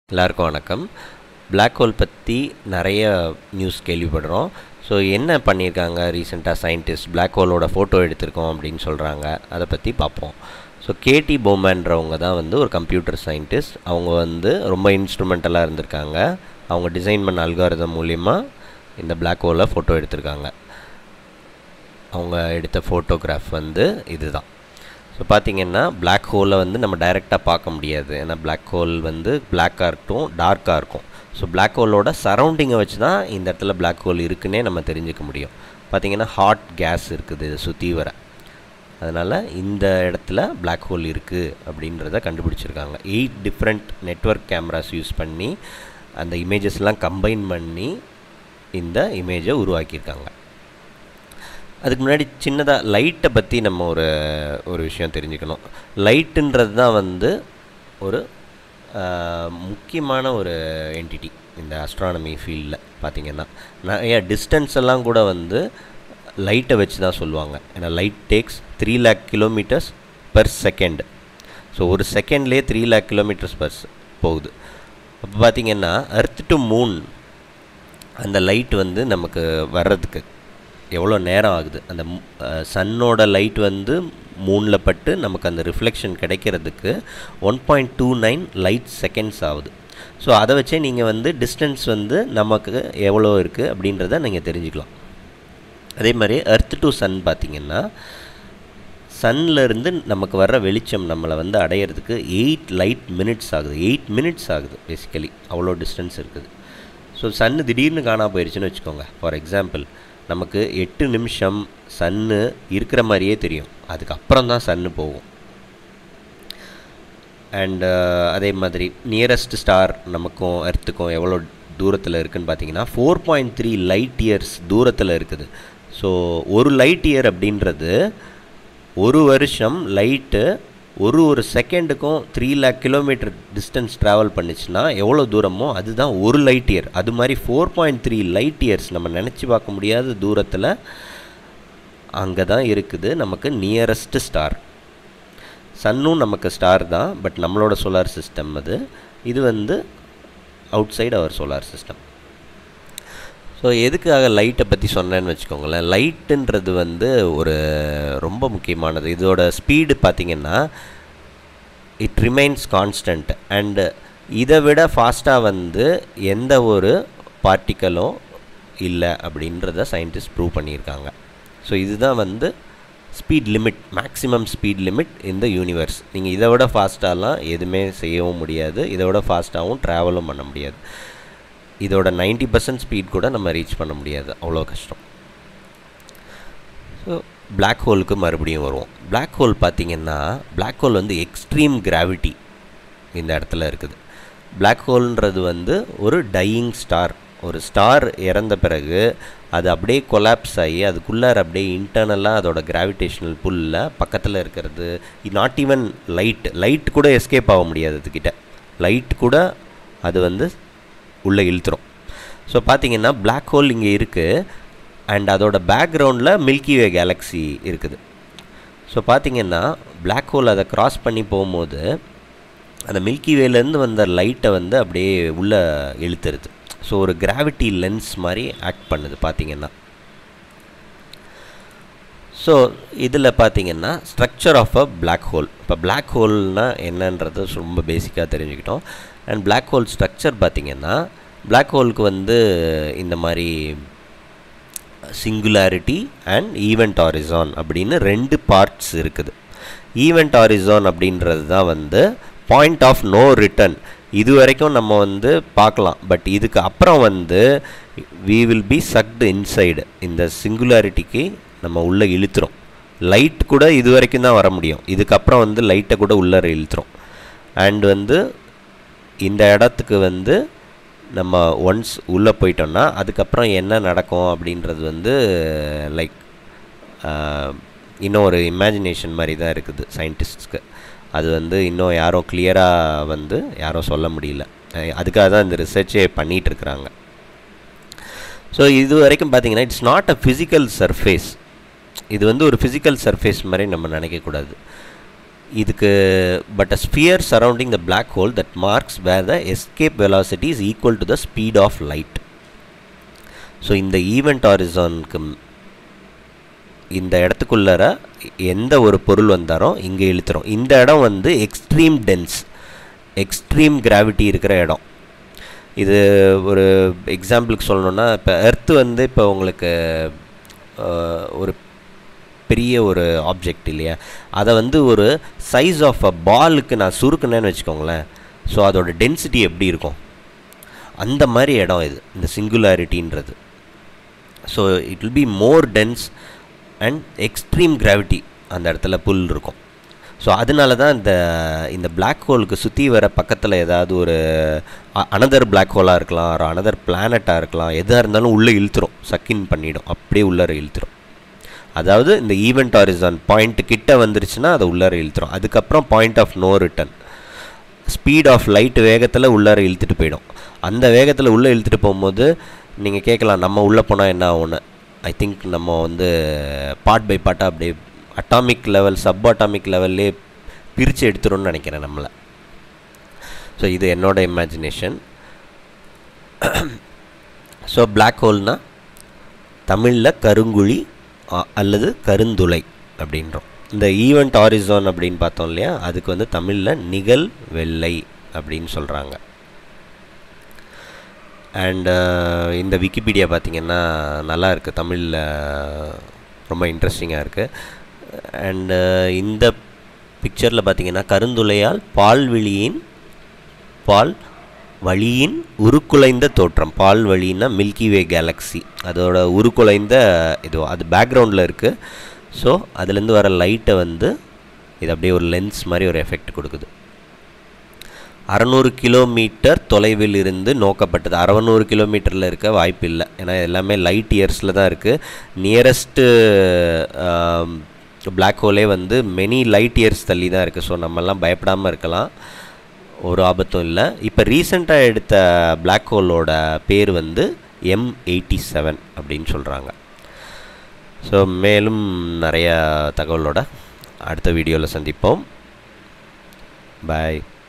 எல்லாருக்கும் வணக்கம் Black whole பற்றி நிறைய நியூஸ் கேள்விப்படுறோம் ஸோ என்ன பண்ணியிருக்காங்க ரீசெண்டாக சயின்டிஸ்ட் Black ஹோலோட ஃபோட்டோ எடுத்திருக்கோம் அப்படின்னு சொல்கிறாங்க அதை பற்றி பார்ப்போம் ஸோ கேடி போமன்றவங்க தான் வந்து ஒரு கம்ப்யூட்டர் சயின்டிஸ்ட் அவங்க வந்து ரொம்ப இன்ஸ்ட்ருமெண்டலாக இருந்திருக்காங்க அவங்க டிசைன் பண்ண அல்காரிதம் மூலிமா இந்த Black ஹோலை ஃபோட்டோ எடுத்திருக்காங்க அவங்க எடுத்த ஃபோட்டோகிராஃப் வந்து இதுதான் ஸோ பார்த்தீங்கன்னா Black ஹோலை வந்து நம்ம டைரெக்டாக பார்க்க முடியாது ஏன்னா Black ஹோல் வந்து பிளாக்காக இருக்கட்டும் டார்க்காக இருக்கும் ஸோ Black ஹோலோட சரௌண்டிங்கை வச்சு தான் இந்த இடத்துல Black ஹோல் இருக்குன்னே நம்ம தெரிஞ்சுக்க முடியும் பார்த்தீங்கன்னா ஹாட் கேஸ் இருக்குது இதை சுற்றி வர அதனால் இந்த இடத்துல Black ஹோல் இருக்குது அப்படின்றத கண்டுபிடிச்சிருக்காங்க eight different network cameras use பண்ணி அந்த இமேஜஸ்லாம் கம்பைன் பண்ணி இந்த இமேஜை உருவாக்கியிருக்காங்க அதுக்கு முன்னாடி சின்னதாக லைட்டை பற்றி நம்ம ஒரு ஒரு விஷயம் தெரிஞ்சுக்கணும் லைட்டுன்றது தான் வந்து ஒரு ஆஹ், முக்கியமான ஒரு என்டிட்டி இந்த அஸ்ட்ரானமி ஃபீல்டில் பார்த்தீங்கன்னா நிறைய டிஸ்டன்ஸ் எல்லாம் கூட வந்து லைட்டை வச்சு தான் சொல்லுவாங்க ஏன்னா light takes three lakh kilometres per second so ஒரு செகண்ட்லேயே த்ரீ லேக் கிலோமீட்டர்ஸ் பர் போகுது அப்போ பார்த்தீங்கன்னா எர்த் டு மூன் அந்த லைட் வந்து நமக்கு வர்றதுக்கு எவ்வளோ நேரம் ஆகுது அந்த சன்னோட லைட் வந்து மூணில் பட்டு நமக்கு அந்த ரிஃப்ளெக்ஷன் கிடைக்கிறதுக்கு one point two nine light seconds ஆகுது ஸோ அதை வச்சே நீங்கள் வந்து டிஸ்டன்ஸ் வந்து நமக்கு எவ்வளோ இருக்குது அப்படின்றத நீங்கள் தெரிஞ்சுக்கலாம் அதே மாதிரி எர்த் டு சன் பார்த்தீங்கன்னா சன்லேருந்து நமக்கு வர்ற வெளிச்சம் நம்மளை வந்து அடையிறதுக்கு எயிட் லைட் மினிட்ஸ் ஆகுது எயிட் மினிட்ஸ் ஆகுது பேசிக்கலி அவ்வளோ டிஸ்டன்ஸ் இருக்குது ஸோ சன்னு திடீர்னு காணாம போயிடுச்சுன்னு வச்சுக்கோங்க ஃபார் எக்ஸாம்பிள் நமக்கு எட்டு நிமிஷம் சன்னு இருக்கிற மாதிரியே தெரியும் அதுக்கப்புறம் தான் சன்னு போகும் அண்ட் அதே மாதிரி நியரஸ்ட் ஸ்டார் நமக்கும் எர்த்துக்கும் எவ்வளோ தூரத்தில் இருக்குன்னு பார்த்தீங்கன்னா four point three light years தூரத்தில் இருக்குது ஸோ ஒரு லைட் இயர் அப்படின்றது ஒரு வருஷம் லைட்டு ஒரு ஒரு செகண்டுக்கும் three lakh kilometre distance travel பண்ணுச்சுன்னா எவ்வளோ தூரமோ அதுதான் ஒரு லைட் இயர் அது மாதிரி four point three light years நம்ம நினச்சி பார்க்க முடியாத தூரத்தில் அங்கே தான் இருக்குது நமக்கு நியரஸ்ட் ஸ்டார் சன்னும் நமக்கு ஸ்டார் தான் பட் நம்மளோட சோலார் சிஸ்டம் அது இது வந்து outside our solar system so எதுக்காக லைட்டை பற்றி சொன்னேன்னு வச்சுக்கோங்களேன் லைட்டுன்றது வந்து ஒரு ரொம்ப முக்கியமானது இதோட ஸ்பீடு பார்த்தீங்கன்னா இட் ரிமைன்ஸ் கான்ஸ்டன்ட் அண்டு இதை விட ஃபாஸ்ட்டாக வந்து எந்த ஒரு பார்ட்டிக்கலும் இல்லை அப்படின்றத சயின்டிஸ்ட் ப்ரூவ் பண்ணியிருக்காங்க ஸோ இதுதான் வந்து speed limit maximum speed limit இந்த யூனிவர்ஸ் நீங்கள் இதை விட ஃபாஸ்ட்டாலாம் எதுவுமே செய்யவும் முடியாது இதை விட ஃபாஸ்ட்டாகவும் ட்ராவலும் பண்ண முடியாது இதோட 90% பர்சன்ட் ஸ்பீட் கூட நம்ம ரீச் பண்ண முடியாது அவ்வளோ கஷ்டம் ஸோ Black ஹோலுக்கு மறுபடியும் வருவோம் Black ஹோல் பார்த்தீங்கன்னா Black ஹோல் வந்து எக்ஸ்ட்ரீம் கிராவிட்டி இந்த இடத்துல இருக்குது Black ஹோல்ன்றது வந்து ஒரு டையிங் ஸ்டார் ஒரு ஸ்டார் இறந்த பிறகு அது அப்படியே கொலாப்ஸ் ஆகி அதுக்குள்ளார அப்படியே இன்டர்னலாக அதோட கிராவிடேஷனல் புல்லில் பக்கத்தில் இருக்கிறது நாட் ஈவன் லைட் லைட் கூட எஸ்கேப் ஆக முடியாது அதுக்கிட்ட லைட் கூட அது வந்து உள்ளே இழுத்துரும் ஸோ பார்த்தீங்கன்னா Black ஹோல் இங்கே இருக்குது அண்ட் அதோட பேக்ரவுண்டில் மில்கி வே கேலக்ஸி இருக்குது ஸோ பார்த்தீங்கன்னா Black ஹோல் அதை கிராஸ் பண்ணி போகும்போது அந்த மில்கி வேலேருந்து வந்த லைட்டை வந்து அப்படியே உள்ளே இழுத்துருது ஸோ ஒரு கிராவிட்டி லென்ஸ் மாதிரி ஆக்ட் பண்ணுது பார்த்தீங்கன்னா ஸோ இதில் பார்த்தீங்கன்னா structure of a Black hole இப்போ Black ஹோல்னால் என்னன்றது ரொம்ப பேசிக்காக தெரிஞ்சுக்கிட்டோம் அண்ட் Black ஹோல் ஸ்ட்ரக்சர் பார்த்தீங்கன்னா Black ஹோலுக்கு வந்து இந்த மாதிரி சிங்குலாரிட்டி அண்ட் ஈவெண்ட் ஹாரிசான் அப்படின்னு ரெண்டு பார்ட்ஸ் இருக்குது ஈவெண்ட் ஹாரிசான் அப்படின்றது தான் வந்து பாயிண்ட் ஆஃப் நோ ரிட்டர்ன் இது வரைக்கும் நம்ம வந்து பார்க்கலாம் பட் இதுக்கு அப்புறம் வந்து we will be sucked inside இந்த சிங்குலாரிட்டிக்கு நம்ம உள்ளே இழுத்துறோம் லைட் கூட இது வரைக்கும் தான் வர முடியும் இதுக்கப்புறம் வந்து லைட்டை கூட உள்ளே இழுத்துறோம் அண்ட் வந்து இந்த இடத்துக்கு வந்து நம்ம ஒன்ஸ் உள்ளே போயிட்டோம்னா அதுக்கப்புறம் என்ன நடக்கும் அப்படின்றது வந்து லைக் இன்னும் ஒரு இமேஜினேஷன் மாதிரி தான் இருக்குது சயின்டிஸ்ட்ஸ்க்கு அது வந்து இன்னும் யாரும் கிளியராக வந்து யாரும் சொல்ல முடியல அஹ் அதுக்காக தான் இந்த ரிசர்ச்சே பண்ணிகிட்டு இருக்கிறாங்க ஸோ இது வரைக்கும் பார்த்தீங்கன்னா it's not a physical surface இது வந்து ஒரு ஃபிசிக்கல் சர்ஃபேஸ் மாதிரி நம்ம நினைக்கக்கூடாது இதுக்கு but a sphere surrounding the black hole that marks where the escape velocity is equal to the speed of light so இந்த ஈவெண்ட் ஹாரிசானுக்கு இந்த இடத்துக்குள்ளார எந்த ஒரு பொருள் வந்தாலும் இங்கே இழுத்துரும் இந்த இடம் வந்து எக்ஸ்ட்ரீம் டென்ஸ் எக்ஸ்ட்ரீம் கிராவிட்டி இருக்கிற இடம் இது ஒரு எக்ஸாம்பிளுக்கு சொல்லணுன்னா இப்போ எர்த்து வந்து இப்போ உங்களுக்கு ஒரு பெரிய ஒரு ஆப்ஜெக்ட் இல்லையா அதை வந்து ஒரு சைஸ் ஆஃப் அ பாலுக்கு நான் சுருக்குனேன்னு வச்சுக்கோங்களேன் ஸோ அதோட டென்சிட்டி எப்படி இருக்கும் அந்த மாதிரி இடம் இது இந்த சிங்குலாரிட்டின்றது so it will be more dense and extreme gravity அந்த இடத்துல புல் இருக்கும் ஸோ அதனால தான் இந்த இந்த பிளாக் ஹோலுக்கு சுற்றி வர பக்கத்தில் ஏதாவது ஒரு அனதர் பிளாக் ஹோலாக இருக்கலாம் ஒரு அனதர் பிளானட்டாக இருக்கலாம் எதாக இருந்தாலும் உள்ளே இழுத்துரும் சக்கின் பண்ணிடும் அப்படியே உள்ளார இழுத்துரும் அதாவது இந்த ஈவெண்ட் ஹாரிசான் பாயிண்ட் கிட்ட வந்துருச்சுன்னா அதை உள்ளார இழுத்துரும் அதுக்கப்புறம் point of no return speed of light வேகத்தில் உள்ளார இழுத்துட்டு போயிடும் அந்த வேகத்தில் உள்ளே இழுத்துட்டு போகும்போது நீங்கள் கேட்கலாம் நம்ம உள்ளே போனால் என்ன ஆகும்னு ஐ திங்க் நம்ம வந்து பார்ட் பை பார்ட்டாக அப்படியே அட்டாமிக் லெவல் சப் அட்டாமிக் லெவல்லே பிரித்து எடுத்துரும்னு நினைக்கிறேன் நம்மளை ஸோ இது என்னோட இமேஜினேஷன் ஸோ பிளாக் ஹோல்னால் தமிழில் கருங்குழி அல்லது கருந்துளை அப்படின்றோம் இந்த ஈவெண்ட் ஆரிசான் அப்படின்னு பார்த்தோம் இல்லையா அதுக்கு வந்து தமிழில் நிகழ் வெள்ளை அப்படின்னு சொல்கிறாங்க அண்டு இந்த விக்கிபீடியா பார்த்திங்கன்னா நல்லா இருக்குது தமிழில் ரொம்ப இன்ட்ரெஸ்டிங்காக இருக்குது அண்டு இந்த பிக்சரில் பார்த்திங்கன்னா கருந்துளையால் பால்வெளியின் பால் வழியின் உருக்குலைந்த தோற்றம் பால் வழின்னா மில்கி வே கேலக்ஸி அதோட உருக்குலைந்த இது அது பேக்ரவுண்டில் இருக்குது ஸோ அதுலேருந்து வர லைட்டை வந்து இது அப்படியே ஒரு லென்ஸ் மாதிரி ஒரு எஃபெக்ட் கொடுக்குது அறநூறு கிலோமீட்டர் தொலைவில் இருந்து நோக்கப்பட்டது அறநூறு கிலோமீட்டரில் இருக்க வாய்ப்பு இல்லை ஏன்னா எல்லாமே லைட் இயர்ஸில் தான் இருக்குது நியரஸ்ட்டு பிளாக் ஹோலே வந்து மெனி லைட் இயர்ஸ் தள்ளி தான் இருக்குது ஸோ நம்மெல்லாம் பயப்படாமல் இருக்கலாம் ஒரு ஆபத்தும் இல்லை இப்போ ரீசெண்டாக எடுத்த பிளாக் ஹோலோட பேர் வந்து எம் எயிட்டி செவன் அப்படின்னு சொல்கிறாங்க ஸோ மேலும் நிறைய தகவலோட அடுத்த வீடியோவில் சந்திப்போம் பாய்